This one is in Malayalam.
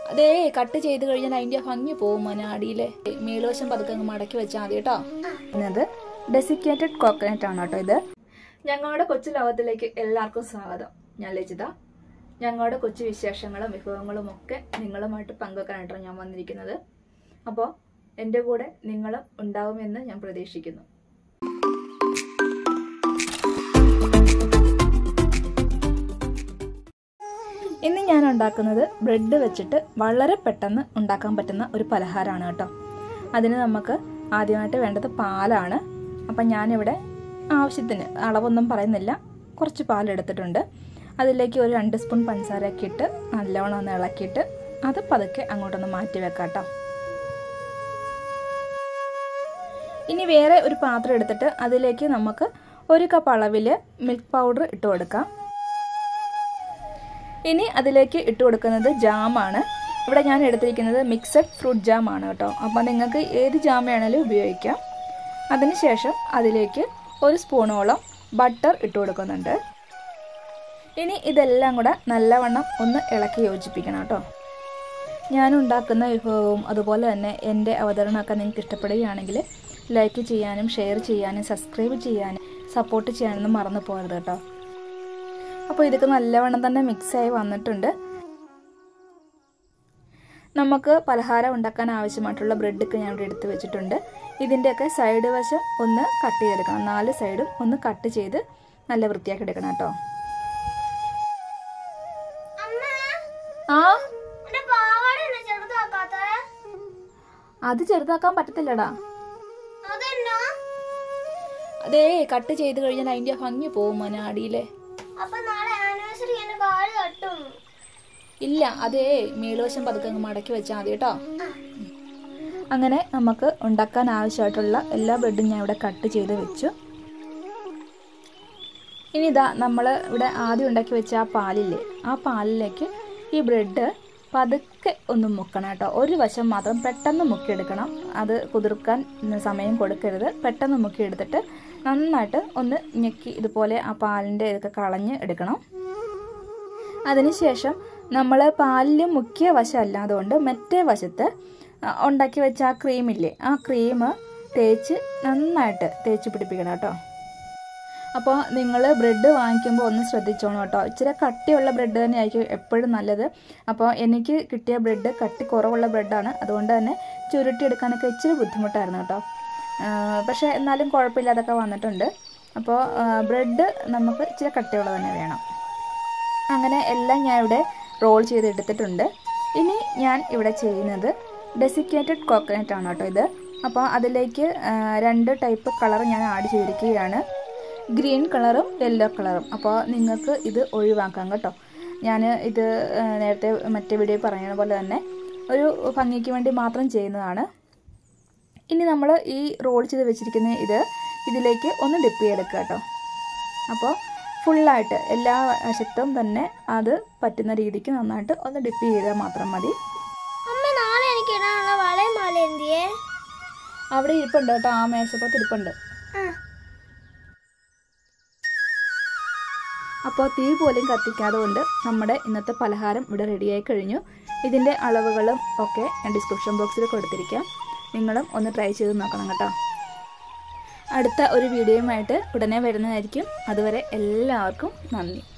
അതേ കട്ട് ചെയ്ത് കഴിഞ്ഞാൽ അതിൻ്റെ ഭംഗി പോകും മോനെ അടിയിലെ മേലുവശം പതുക്കെ അങ്ങ് മടക്കി വെച്ചാൽ മതി കേട്ടോ ഇത് ഡെസിക്കേറ്റഡ് കോക്കനട്ട് ആണ് കേട്ടോ ഇത് ഞങ്ങളുടെ കൊച്ചു ലോകത്തിലേക്ക് എല്ലാവർക്കും സ്വാഗതം ഞാൻ ലജിത ഞങ്ങളുടെ കൊച്ചു വിശേഷങ്ങളും വിഭവങ്ങളും ഒക്കെ നിങ്ങളുമായിട്ട് പങ്കുവെക്കാനായിട്ടാണ് ഞാൻ വന്നിരിക്കുന്നത് അപ്പോൾ എൻ്റെ കൂടെ നിങ്ങളും ഉണ്ടാവുമെന്ന് ഞാൻ പ്രതീക്ഷിക്കുന്നു ഇന്ന് ഞാൻ ഉണ്ടാക്കുന്നത് ബ്രെഡ് വെച്ചിട്ട് വളരെ പെട്ടെന്ന് ഉണ്ടാക്കാൻ പറ്റുന്ന ഒരു പലഹാരമാണ് കേട്ടോ അതിന് നമുക്ക് ആദ്യമായിട്ട് വേണ്ടത് പാലാണ് അപ്പം ഞാനിവിടെ ആവശ്യത്തിന് അളവൊന്നും പറയുന്നില്ല കുറച്ച് പാലെടുത്തിട്ടുണ്ട് അതിലേക്ക് ഒരു രണ്ട് സ്പൂൺ പഞ്ചസാരയൊക്കെ ഇട്ട് നല്ലവണ്ണം ഒന്ന് ഇളക്കിയിട്ട് അത് പതുക്കെ അങ്ങോട്ടൊന്ന് മാറ്റി വെക്കാം കേട്ടോ ഇനി വേറെ ഒരു പാത്രം എടുത്തിട്ട് അതിലേക്ക് നമുക്ക് ഒരു കപ്പ് അളവിൽ മിൽക്ക് പൗഡർ ഇട്ട് കൊടുക്കാം ഇനി അതിലേക്ക് ഇട്ട് കൊടുക്കുന്നത് ജാമാണ് ഇവിടെ ഞാൻ എടുത്തിരിക്കുന്നത് മിക്സഡ് ഫ്രൂട്ട് ജാം ആണ് കേട്ടോ അപ്പോൾ നിങ്ങൾക്ക് ഏത് ജാം വേണമെങ്കിലും ഉപയോഗിക്കാം അതിനുശേഷം അതിലേക്ക് ഒരു സ്പൂണോളം ബട്ടർ ഇട്ട് കൊടുക്കുന്നുണ്ട് ഇനി ഇതെല്ലാം കൂടെ നല്ലവണ്ണം ഒന്ന് ഇളക്കി യോജിപ്പിക്കണം കേട്ടോ ഞാൻ ഉണ്ടാക്കുന്ന വിഭവവും അതുപോലെ തന്നെ എൻ്റെ അവതരണമൊക്കെ നിങ്ങൾക്ക് ഇഷ്ടപ്പെടുകയാണെങ്കിൽ ലൈക്ക് ചെയ്യാനും ഷെയർ ചെയ്യാനും സബ്സ്ക്രൈബ് ചെയ്യാനും സപ്പോർട്ട് ചെയ്യാനൊന്നും മറന്നു പോകരുത് കേട്ടോ അപ്പോൾ ഇതൊക്കെ നല്ലവണ്ണം തന്നെ മിക്സായി വന്നിട്ടുണ്ട് നമുക്ക് പലഹാരം ഉണ്ടാക്കാൻ ആവശ്യമായിട്ടുള്ള ബ്രെഡൊക്കെ ഞാൻ ഇവിടെ എടുത്ത് വെച്ചിട്ടുണ്ട് ഇതിൻ്റെയൊക്കെ സൈഡ് വശം ഒന്ന് കട്ട് ചെയ്തെടുക്കണം നാല് സൈഡും ഒന്ന് കട്ട് ചെയ്ത് നല്ല വൃത്തിയാക്കി എടുക്കണം കേട്ടോ ആ അത് ചെറുതാക്കാൻ പറ്റത്തില്ലടാ അതേ കട്ട് ചെയ്ത് കഴിഞ്ഞാൽ അതിന്റെ ഭംഗി പോകും മോനെ അടിയിലെ അപ്പൊ നാളെ ആനിവേഴ്സറി എന്റെ കാല് തട്ടും ഇല്ല അതേ മേലുവശം പതുക്കെ അങ്ങ് മടക്കി വെച്ചാൽ മതി കേട്ടോ അങ്ങനെ നമുക്ക് ഉണ്ടാക്കാൻ ആവശ്യമായിട്ടുള്ള എല്ലാ ബ്രെഡും ഞാൻ ഇവിടെ കട്ട് ചെയ്ത് വെച്ചു ഇനി ഇതാ നമ്മൾ ഇവിടെ ആദ്യം ഉണ്ടാക്കി വെച്ച ആ പാലില്ലേ ആ പാലിലേക്ക് ഈ ബ്രെഡ് പതുക്കെ ഒന്ന് മുക്കണം കേട്ടോ ഒരു വശം മാത്രം പെട്ടെന്ന് മുക്കിയെടുക്കണം അത് കുതിർക്കാൻ സമയം കൊടുക്കരുത് പെട്ടെന്ന് മുക്കിയെടുത്തിട്ട് നന്നായിട്ട് ഒന്ന് ഞെക്കി ഇതുപോലെ ആ പാലിൻ്റെ ഇതൊക്കെ കളഞ്ഞ് എടുക്കണം അതിനുശേഷം നമ്മൾ പാലിൽ മുക്കിയ വശം അല്ലാതുകൊണ്ട് മറ്റേ വശത്ത് ഉണ്ടാക്കി വെച്ച ആ ക്രീമില്ലേ ആ ക്രീം തേച്ച് നന്നായിട്ട് തേച്ച് പിടിപ്പിക്കണം കേട്ടോ അപ്പോൾ നിങ്ങൾ ബ്രെഡ് വാങ്ങിക്കുമ്പോൾ ഒന്ന് ശ്രദ്ധിച്ചോണം കേട്ടോ ഇച്ചിരി കട്ടിയുള്ള ബ്രെഡ് തന്നെ ആയിരിക്കും എപ്പോഴും നല്ലത് അപ്പോൾ എനിക്ക് കിട്ടിയ ബ്രെഡ് കട്ടി കുറവുള്ള ബ്രെഡാണ് അതുകൊണ്ട് തന്നെ ചുരുട്ടിയെടുക്കാനൊക്കെ ഇച്ചിരി ബുദ്ധിമുട്ടായിരുന്നു കേട്ടോ പക്ഷേ എന്നാലും കുഴപ്പമില്ലാതൊക്കെ വന്നിട്ടുണ്ട് അപ്പോൾ ബ്രെഡ് നമുക്ക് ഇച്ചിരി കട്ടിയുള്ളത് തന്നെ വേണം അങ്ങനെ എല്ലാം ഞാൻ ഇവിടെ റോൾ ചെയ്തെടുത്തിട്ടുണ്ട് ഇനി ഞാൻ ഇവിടെ ചെയ്യുന്നത് ഡെസിക്കേറ്റഡ് കോക്കനട്ട് ആണ് കേട്ടോ ഇത് അപ്പോൾ അതിലേക്ക് രണ്ട് ടൈപ്പ് കളർ ഞാൻ ആഡ് ചെയ്തിരിക്കുകയാണ് ഗ്രീൻ കളറും യെല്ലോ കളറും അപ്പോൾ നിങ്ങൾക്ക് ഇത് ഒഴിവാക്കാം കേട്ടോ ഞാൻ ഇത് നേരത്തെ മറ്റേ വീഡിയോ പറയുന്ന പോലെ തന്നെ ഒരു ഭംഗിക്ക് വേണ്ടി മാത്രം ചെയ്യുന്നതാണ് ഇനി നമ്മൾ ഈ റോൾ ചെയ്ത് വെച്ചിരിക്കുന്ന ഇത് ഇതിലേക്ക് ഒന്ന് ഡിപ്പ് ചെയ്തെടുക്കുക കേട്ടോ അപ്പോൾ ഫുള്ളായിട്ട് എല്ലാ വശത്തും തന്നെ അത് പറ്റുന്ന രീതിക്ക് നന്നായിട്ട് ഒന്ന് ഡിപ്പ് ചെയ്താൽ മാത്രം മതി അമ്മ നാളെ എനിക്ക് ഇടാനുള്ള വളയും മാല എന്തിയേ അവിടെ ഇരിപ്പുണ്ട് കേട്ടോ ആ മേശപ്പുറത്ത് ഇരിപ്പുണ്ട് അപ്പോൾ തീ പോലും കത്തിക്കാതെ കൊണ്ട് നമ്മുടെ ഇന്നത്തെ പലഹാരം ഇവിടെ റെഡിയായി കഴിഞ്ഞു ഇതിൻ്റെ അളവുകളും ഒക്കെ ഞാൻ ഡിസ്ക്രിപ്ഷൻ ബോക്സിൽ കൊടുത്തിരിക്കാം നിങ്ങളും ഒന്ന് ട്രൈ ചെയ്ത് നോക്കണം കേട്ടോ അടുത്ത ഒരു വീഡിയോയുമായിട്ട് ഉടനെ വരുന്നതായിരിക്കും അതുവരെ എല്ലാവർക്കും നന്ദി